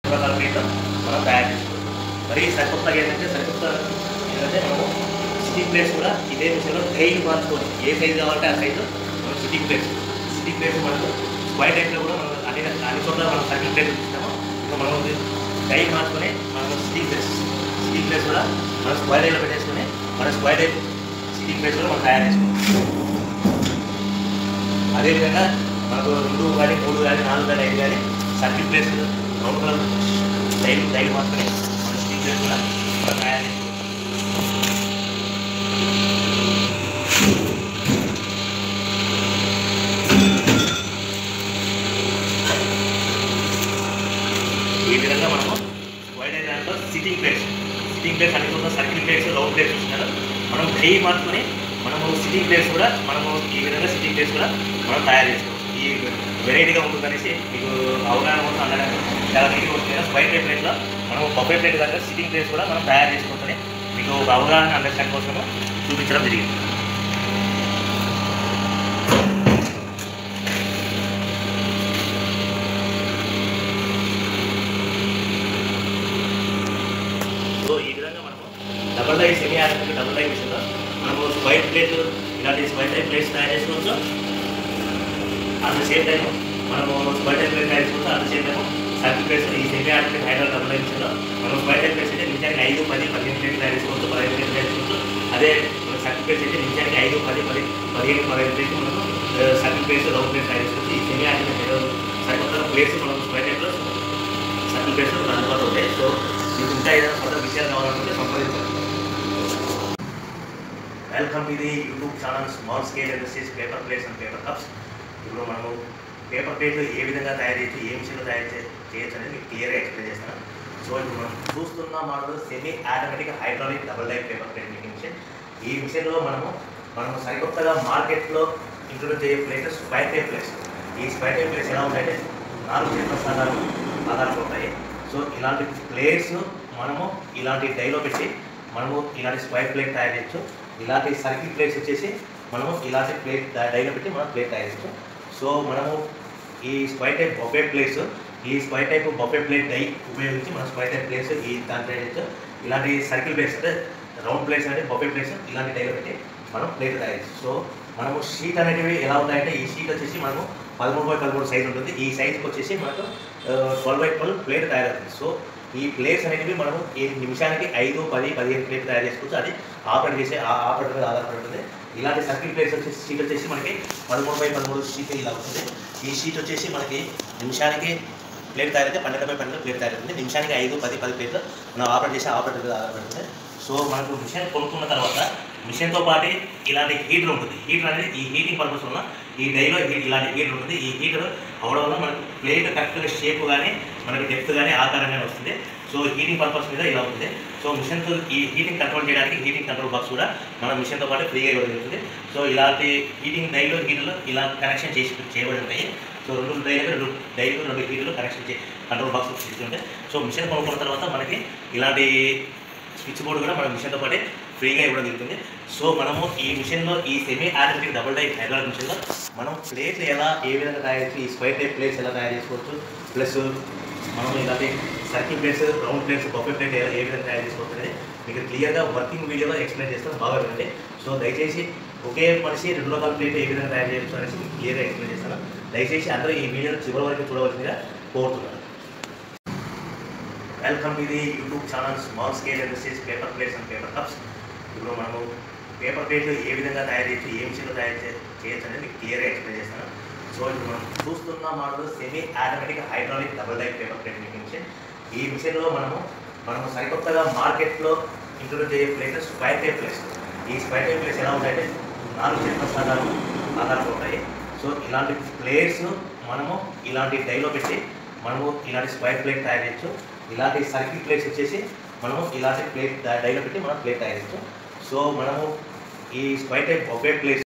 రకాల ప్లేట్లు మనం తయారు చేసుకోవచ్చు మరి సరికొత్తగా ఏంటంటే సరికొత్త ఏంటంటే మనము సిట్టింగ్ ప్లేట్స్ కూడా ఇదే విషయంలో డైలీ మార్చుకొని ఏ సైజు కావాలంటే ఆ సైజు మనం సిట్టింగ్ ప్లేట్స్ సిట్టింగ్ ప్లేట్స్ మనకు స్క్వైర్ టైప్లో కూడా మనం అన్ని అన్ని చోట్ల మనం సర్కిల్ ప్లేట్ చూస్తాము ఇంకా మనం డై మార్చుకొని మనం సిట్టింగ్ ప్లేట్స్ సిట్టింగ్ ప్లేట్స్ కూడా మనం స్క్వైర్ టైప్లో పెట్టేసుకొని మన స్క్వైర్ టైప్ సిట్టింగ్ ప్లేట్స్ కూడా మనం తయారు చేసుకోవచ్చు అదేవిధంగా మనకు రెండు కానీ మూడు కానీ నాలుగు కానీ ఐదు కానీ circle places round colour daily daily మాత్రమే మన స్టీల్ ప్లేస్ కూడా మనం తయారు చేసుకోవచ్చు ఈ విధంగా మనము వైడ్ దాంట్లో సిట్టింగ్ ప్లేస్ సిట్టింగ్ ప్లేస్ అన్ని చోట్ల సర్కిల్ ప్లేస్ రౌండ్ ప్లేస్ చూస్తున్నారు మనం డై మార్చుకొని మనము సిట్టింగ్ ప్లేస్ కూడా మనము ఈ విధంగా సిట్టింగ్ ప్లేస్ కూడా మనం తయారు చేసుకోవచ్చు ఈ వెరైటీగా ఉంటుందనేసి మీకు అవగాహన కోసం అనడానికి చాలా నీట్గా ఉంటుంది కదా స్క్వైర్ టైప్ ప్లేట్లో మనం బొబ్బే ప్లేట్ దగ్గర సిట్టింగ్ ప్లేస్ కూడా మనం తయారు చేసుకోవచ్చని మీకు ఒక అవగాహన అండర్స్టాండ్ కోసము చూపించడం జరిగింది సో ఈ విధంగా మనము double die semi automatic double die విషయంలో మనము స్క్వైర్ ప్లేట్ ఇలాంటి స్క్వైర్ టైప్ ప్లేట్స్ తయారు చేసుకోవచ్చు అట్ ద సేమ్ టైం మనము స్క్వైర్ టైప్ ప్లేట్ తయారు చేసుకోవచ్చు at the same time circle plates ఈ semi automatic hydra double die విషయంలో మనం స్క్వైర్ టైప్ ప్లేట్స్ అయితే నిమిషానికి ఐదు పది పదిహేను ప్లేట్లు తయారు చేసుకోవచ్చు పదిహేను ప్లేట్లు తయారు చేసుకోవచ్చు అదే సర్కిల్ ప్లేట్స్ అయితే నిమిషానికి ఐదు పది పది పదిహేను పదిహేను ప్లేట్లు మనము సర్కిల్ ప్లేట్స్ రౌండ్ ప్లేట్ తయారు చేసుకోవచ్చు ఈ సెమీ ఆటోమేటిక్ సరికొత్త ప్లేట్స్ మనం స్క్వైర్ టైప్లో సర్కిల్ ప్లేట్స్ అందుబాటులో ఉంటాయి సో మీకు ఇంకా ఏదైనా కొత్త విషయాలు కావాలనుకుంటే సంప్రదించండి welcome to the YouTube channel small scale industries paper plates and paper cups ఇప్పుడు మనము పేపర్ ప్లేట్లు ఏ విధంగా తయారు చేయొచ్చు ఏ విషయంలో తయారు చే- చేయొచ్చు అనేది మీకు క్లియర్గా ఎక్స్ప్లెయిన్ చేస్తాను సో ఇప్పుడు మనం చూస్తున్న model semi automatic hydraulic double life paper plate making machine ఈ మిషన్లో మనము మనము సరికొత్తగా మార్కెట్లో ఇంట్రొడ్యూస్ చేయే ప్లేట్స్ స్క్వైర్ టైప్ ప్లేట్స్ ఈ స్క్వైర్ టైప్ ప్లేట్స్ ఎలా ఉంటాయంటే నాలుగు చేతుల స్థానాలు ఆధారపడి ఉంటాయి సో ఇలాంటి ప్లేట్స్ మనము ఇలాంటి డైలో పెట్టి మనము ఇలాంటి స్క్వైర్ ప్లేట్ తయారు చేయొచ్చు ఇలాంటి సర్కిల్ ప్లేట్స్ వచ్చేసి మనము ఇలాంటి ప్లేట్ డైలో పెట్టి మనం ప్లేట్ తయారు చేయొచ్చు సో మనము ఈ స్క్వైర్ టైప్ బొఫే ప్లేట్స్ ఈ square type buffet plate die ఉపయోగించి మనం స్క్వైర్ టైప్ ప్లేట్స్ ఈ దాని తయారు చేయొచ్చు ఇలాంటి సర్కిల్ ప్లేట్స్ అంటే రౌండ్ ప్లేట్స్ అంటే బొఫే ప్లేట్స్ ఇలాంటి డైలో పెట్టి మనం ప్లేట్ తయారు చేయొచ్చు సో మనము షీట్ అనేటివి ఎలా ఉంటాయంటే ఈ షీట్ వచ్చేసి మనము పదమూడు బై పదమూడు సైజ్ ఉంటుంది ఈ సైజ్కి వచ్చేసి మనకు ట్వెల్వ్ బై ట్వెల్వ్ ప్లేట్ తయారవుతుంది సో ఈ ప్లేట్స్ అనేవి మనము ఈ నిమిషానికి ఐదు పది పదిహేను ప్లేట్ తయారు చేసుకోవచ్చు అది ఆపరేట్ చేసే ఆ ఆపరేటర్ మీద ఆధారపడి ఉంటుంది ఇలాంటి సర్కిల్ ప్లేట్స్ వచ్చేసి షీట్ వచ్చేసి మనకి పదమూడు బై పదమూడు షీట్ ఇలా ఉంటుంది ఈ షీట్ వచ్చేసి మనకి నిమిషానికి ప్లేట్ తయారైతే పన్నెండు బై పన్నెండు ప్లేట్ తయారవుతుంది నిమిషానికి ఐదు పది పది ప్లేట్లు మనం ఆపరేట్ చేసే ఆపరేటర్ మీద ఆధారపడుతుంది సో మనకు మిషన్ కొనుక్కున్న తర్వాత మిషన్తో పాటు ఇలాంటి హీటర్ ఉంటుంది హీటర్ అనేది ఈ హీటింగ్ పర్పస్ వల్ల ఈ డైలో హీట్ ఇలాంటి హీటర్ ఉంటుంది ఈ హీటర్ అవడం వల్ల మనకు ప్లేట్ కరెక్ట్గా షేప్ కానీ మనకి డెప్త్ కానీ ఆకారం కానీ వస్తుంది సో హీటింగ్ పర్పస్ మీద ఇలా ఉంటుంది సో మిషన్తో ఈ హీటింగ్ కంట్రోల్ చేయడానికి హీటింగ్ కంట్రోల్ బాక్స్ కూడా మన మిషన్తో పాటు ఫ్రీగా ఇవ్వడం జరుగుతుంది సో ఇలాంటి హీటింగ్ డైలో హీటర్లు ఇలా కనెక్షన్ చేసి చేయబడి ఉంటాయి సో రెండు డైలకు రెండు డైలు రెండు హీటర్లు కనెక్షన్ చే కంట్రోల్ బాక్స్ ఉంటాయి సో మిషన్ కొనుక్కున్న తర్వాత మనకి ఇలాంటి స్విచ్ బోర్డు కూడా మన మిషన్తో పాటే ఫ్రీగా ఇవ్వడం జరుగుతుంది సో మనము ఈ మిషన్లో ఈ semi automatic double die hydraulic మిషన్లో మనం ప్లేట్లు ఎలా ఏ విధంగా తయారు చేసి ఈ స్క్వైర్ టైప్ ప్లేట్స్ ఎలా తయారు చేసుకోవచ్చు ప్లస్ మనం ఇలాంటి circle plates round plates buffet plate ఎలా ఏ విధంగా తయారు చేసుకోవచ్చు అనేది మీకు క్లియర్గా వర్కింగ్ వీడియోలో ఎక్స్ప్లెయిన్ చేస్తాను బాగా వినండి సో దయచేసి ఒకే మనిషి రెండు రకాల ప్లేట్ ఏ విధంగా తయారు చేయొచ్చు అనేసి మీకు క్లియర్గా ఎక్స్ప్లెయిన్ చేస్తాను దయచేసి అందరూ ఈ వీడియోని చివరి వరకు చూడవలసిందిగా కోరుతున్నాను welcome to the YouTube channel small scale industries paper plates and paper cups ఇప్పుడు మనము పేపర్ ప్లేట్లు ఏ విధంగా తయారు చేయొచ్చు ఏ విషయంలో తయారు చే- చేయొచ్చు అనేది మీకు క్లియర్గా ఎక్స్ప్లెయిన్ చేస్తాను సో ఇప్పుడు మనం చూస్తున్న model semi automatic hydraulic double die paper plate making machine ఈ మిషన్లో మనము మనము సరికొత్తగా మార్కెట్లో ఇంట్రొడ్యూస్ చేయే ప్లేసెస్ స్క్వైర్ టైప్ ప్లేస్ ఈ స్క్వైర్ టైప్ ప్లేస్ ఎలా ఉంటాయంటే నాలుగు చేతుల స్థానాలు ఆధారపడి ఉంటాయి సో ఇలాంటి ప్లేట్స్ మనము ఇలాంటి డైలో పెట్టి మనము ఇలాంటి స్క్వైర్ ప్లేట్ తయారు చేయొచ్చు ఇలాంటి సర్కిల్ ప్లేట్స్ వచ్చేసి మనము ఇలాంటి ప్లేట్ డైలో పెట్టి మనం ప్లేట్ తయారు చేయొచ్చు సో మనము ఈ స్క్వైర్ టైప్ ఒకే ప్లేట్